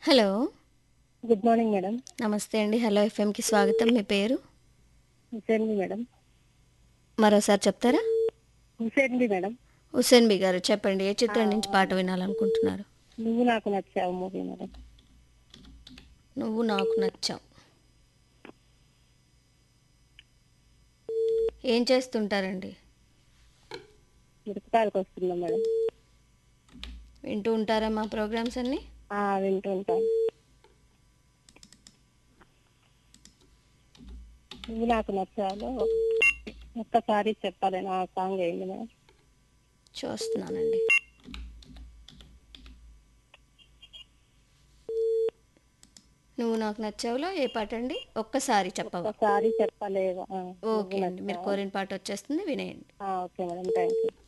hello good morning madam నమస్తే అండి hello ఎఫ్ఎంకి స్వాగతం మీ పేరు హుసేన్బి మేడం మరోసారి చెప్తారా హుసేన్బి మేడం హుసేన్ బి గారు చెప్పండి ఏ చిత్రం నుంచి పాట వినాలనుకుంటున్నారు నువ్వు నాకు నచ్చావు మూవీ మేడం నువ్వు నాకు నచ్చావు ఏం చేస్తుంటారండి మిరపకాయలకు వస్తుందా మేడం వింటూ ఉంటారా మా ప్రోగ్రామ్స్ అన్నీ ఆ, వింటూ ఉంటాను నువ్వు నాకు నచ్చాలో ఒక్కసారి చెప్పాలి నా సాంగ్ ఏంటి మేడం చూస్తున్నానండి నువ్వు నాకు నచ్చావులో ఏ పాట అండి ఒక్కసారి చెప్పవా ఒక్కసారి చెప్పలేవా ఆ, ఓకే అండి మీరు కోరిన పాట వచ్చేస్తుంది వినేయండి ఆ, ఓకే మేడం థ్యాంక్ యూ